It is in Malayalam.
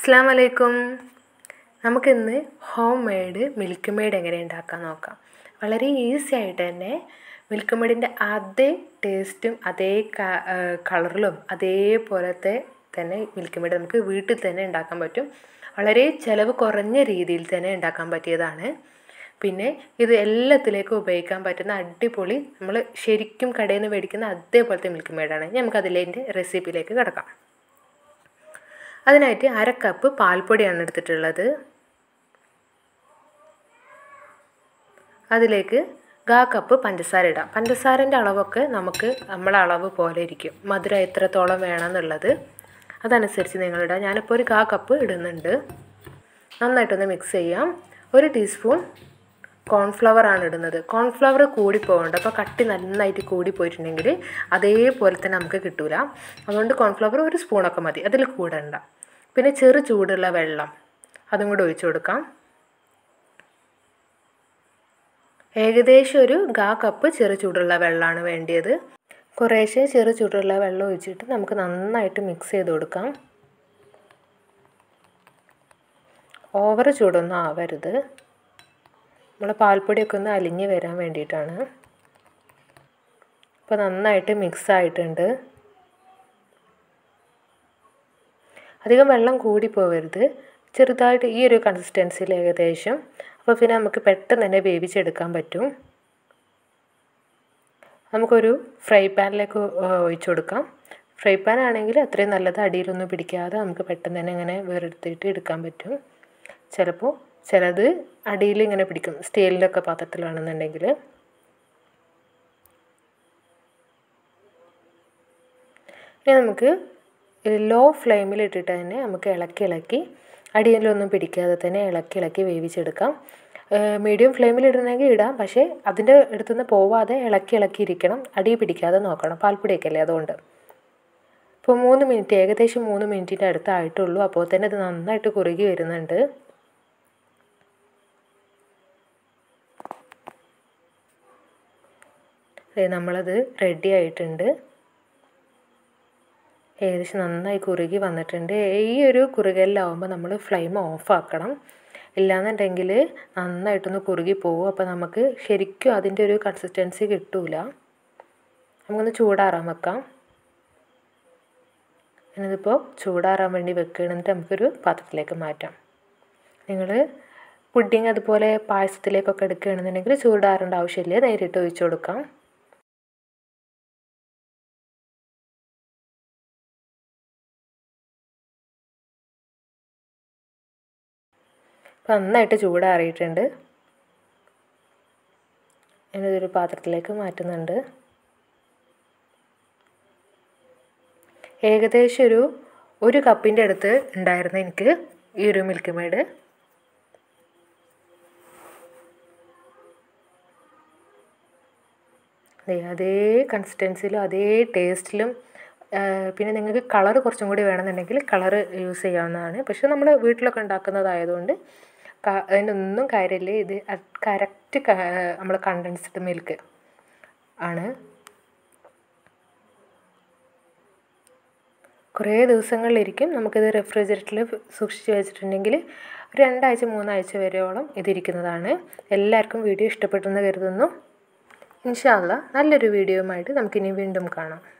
അസ്സാം വലൈക്കും നമുക്കിന്ന് ഹോം മെയ്ഡ് മിൽക്ക് മെയ്ഡ് എങ്ങനെ ഉണ്ടാക്കാൻ നോക്കാം വളരെ ഈസി ആയിട്ട് തന്നെ മിൽക്ക് മെയ്ഡിൻ്റെ അതേ ടേസ്റ്റും അതേ കളറിലും അതേപോലത്തെ തന്നെ മിൽക്ക് മെയ്ഡ് നമുക്ക് വീട്ടിൽ തന്നെ ഉണ്ടാക്കാൻ പറ്റും വളരെ ചിലവ് കുറഞ്ഞ രീതിയിൽ തന്നെ ഉണ്ടാക്കാൻ പറ്റിയതാണ് പിന്നെ ഇത് എല്ലാത്തിലേക്കും ഉപയോഗിക്കാൻ പറ്റുന്ന അടിപൊളി നമ്മൾ ശരിക്കും കടയിൽ നിന്ന് മേടിക്കുന്ന അതേപോലത്തെ മിൽക്ക് മെയ്ഡാണ് നമുക്ക് അതിലേൻ്റെ റെസിപ്പിയിലേക്ക് കിടക്കാം അതിനായിട്ട് അര കപ്പ് പാൽപ്പൊടിയാണ് എടുത്തിട്ടുള്ളത് അതിലേക്ക് ഗാ കപ്പ് പഞ്ചസാര ഇടാം പഞ്ചസാരൻ്റെ അളവൊക്കെ നമുക്ക് നമ്മളെ അളവ് പോലെ ഇരിക്കും മധുരം എത്രത്തോളം വേണമെന്നുള്ളത് അതനുസരിച്ച് നിങ്ങളിടാം ഞാനിപ്പോൾ ഒരു കാ കപ്പ് ഇടുന്നുണ്ട് നന്നായിട്ടൊന്ന് മിക്സ് ചെയ്യാം ഒരു ടീസ്പൂൺ കോൺഫ്ലവർ ആണ് ഇടുന്നത് കോൺഫ്ലവർ കൂടി പോകണ്ട അപ്പോൾ കട്ടി നന്നായിട്ട് കൂടി പോയിട്ടുണ്ടെങ്കിൽ അതേപോലെ തന്നെ നമുക്ക് കിട്ടൂല അതുകൊണ്ട് കോൺഫ്ലവർ ഒരു സ്പൂണൊക്കെ മതി അതിൽ കൂടണ്ട പിന്നെ ചെറു ചൂടുള്ള വെള്ളം അതും കൂടെ ഒഴിച്ചു കൊടുക്കാം ഏകദേശം ഒരു ഗാ കപ്പ് ചെറു ചൂടുള്ള വെള്ളമാണ് വേണ്ടിയത് കുറേശ്ശെ ചെറു ചൂടുള്ള വെള്ളം ഒഴിച്ചിട്ട് നമുക്ക് നന്നായിട്ട് മിക്സ് ചെയ്ത് കൊടുക്കാം ഓവർ ചൂടൊന്നും ആവരുത് നമ്മൾ പാൽപ്പൊടിയൊക്കെ ഒന്ന് അലിഞ്ഞ് വരാൻ വേണ്ടിയിട്ടാണ് അപ്പോൾ നന്നായിട്ട് മിക്സ് ആയിട്ടുണ്ട് അധികം വെള്ളം കൂടി പോകരുത് ചെറുതായിട്ട് ഈ ഒരു കൺസിസ്റ്റൻസിയിൽ ഏകദേശം അപ്പോൾ പിന്നെ നമുക്ക് പെട്ടെന്ന് തന്നെ വേവിച്ചെടുക്കാൻ പറ്റും നമുക്കൊരു ഫ്രൈ പാനിലേക്ക് ഒഴിച്ചു കൊടുക്കാം ഫ്രൈ പാൻ ആണെങ്കിൽ അത്രയും നല്ലത് അടിയിലൊന്നും പിടിക്കാതെ നമുക്ക് പെട്ടെന്ന് തന്നെ ഇങ്ങനെ വേറെടുത്തിട്ട് എടുക്കാൻ പറ്റും ചിലപ്പോൾ ചിലത് അടിയിൽ ഇങ്ങനെ പിടിക്കും സ്റ്റീലിൻ്റെ ഒക്കെ പാത്രത്തിലാണെന്നുണ്ടെങ്കിൽ ഇനി നമുക്ക് ലോ ഫ്ലെയിമിൽ ഇട്ടിട്ട് തന്നെ നമുക്ക് ഇളക്കി ഇളക്കി അടിയിലൊന്നും പിടിക്കാതെ തന്നെ ഇളക്കി ഇളക്കി വേവിച്ചെടുക്കാം മീഡിയം ഫ്ലെയിമിൽ ഇടണമെങ്കിൽ ഇടാം പക്ഷേ അതിൻ്റെ അടുത്തുനിന്ന് പോവാതെ ഇളക്കി ഇളക്കി ഇരിക്കണം അടി പിടിക്കാതെ നോക്കണം പാൽപ്പൊടിയൊക്കെ അല്ലേ അതുകൊണ്ട് ഇപ്പോൾ മൂന്ന് മിനിറ്റ് ഏകദേശം മൂന്ന് മിനിറ്റിൻ്റെ അടുത്തായിട്ടുള്ളൂ അപ്പോൾ തന്നെ ഇത് നന്നായിട്ട് കുറുകി വരുന്നുണ്ട് നമ്മളത് റെഡി ആയിട്ടുണ്ട് ഏകദേശം നന്നായി കുറുകി വന്നിട്ടുണ്ട് ഈ ഒരു കുറുകലിലാവുമ്പോൾ നമ്മൾ ഫ്ലെയിം ഓഫ് ആക്കണം ഇല്ലാന്നുണ്ടെങ്കിൽ നന്നായിട്ടൊന്ന് കുറുകി പോകും അപ്പോൾ നമുക്ക് ശരിക്കും അതിൻ്റെ ഒരു കൺസിസ്റ്റൻസി കിട്ടൂല നമുക്കൊന്ന് ചൂടാറാൻ വെക്കാം എന്നിതിപ്പോൾ ചൂടാറാൻ വേണ്ടി വെക്കുകയാണെന്നിട്ട് നമുക്കൊരു പാത്രത്തിലേക്ക് മാറ്റാം നിങ്ങൾ പുഡിങ് അതുപോലെ പായസത്തിലേക്കൊക്കെ എടുക്കുകയാണെന്നുണ്ടെങ്കിൽ ചൂടാറേണ്ട ആവശ്യമില്ല നേരിട്ട് ഒഴിച്ചു കൊടുക്കാം നന്നായിട്ട് ചൂടാറിയിട്ടുണ്ട് ഞാനിതൊരു പാത്രത്തിലേക്ക് മാറ്റുന്നുണ്ട് ഏകദേശം ഒരു ഒരു കപ്പിൻ്റെ അടുത്ത് ഉണ്ടായിരുന്നു എനിക്ക് ഈ ഒരു മിൽക്ക് മെയ്ഡ് അതേ കൺസിസ്റ്റൻസിയിലും അതേ ടേസ്റ്റിലും പിന്നെ നിങ്ങൾക്ക് കളർ കുറച്ചും കൂടി വേണമെന്നുണ്ടെങ്കിൽ കളർ യൂസ് ചെയ്യാവുന്നതാണ് പക്ഷെ നമ്മൾ വീട്ടിലൊക്കെ ഉണ്ടാക്കുന്നതായതുകൊണ്ട് അതിനൊന്നും കാര്യമില്ല ഇത് കറക്റ്റ് നമ്മൾ കണ്ടൻസ്ഡ് മിൽക്ക് ആണ് കുറേ ദിവസങ്ങളിലിരിക്കും നമുക്കിത് റെഫ്രിജറേറ്ററിൽ സൂക്ഷിച്ച് വെച്ചിട്ടുണ്ടെങ്കിൽ ഒരു രണ്ടാഴ്ച മൂന്നാഴ്ച വരെയോളം ഇതിരിക്കുന്നതാണ് എല്ലാവർക്കും വീഡിയോ ഇഷ്ടപ്പെട്ടെന്ന് കരുതുന്നു ഇൻഷാല്ല നല്ലൊരു വീഡിയോയുമായിട്ട് നമുക്കിനി വീണ്ടും കാണാം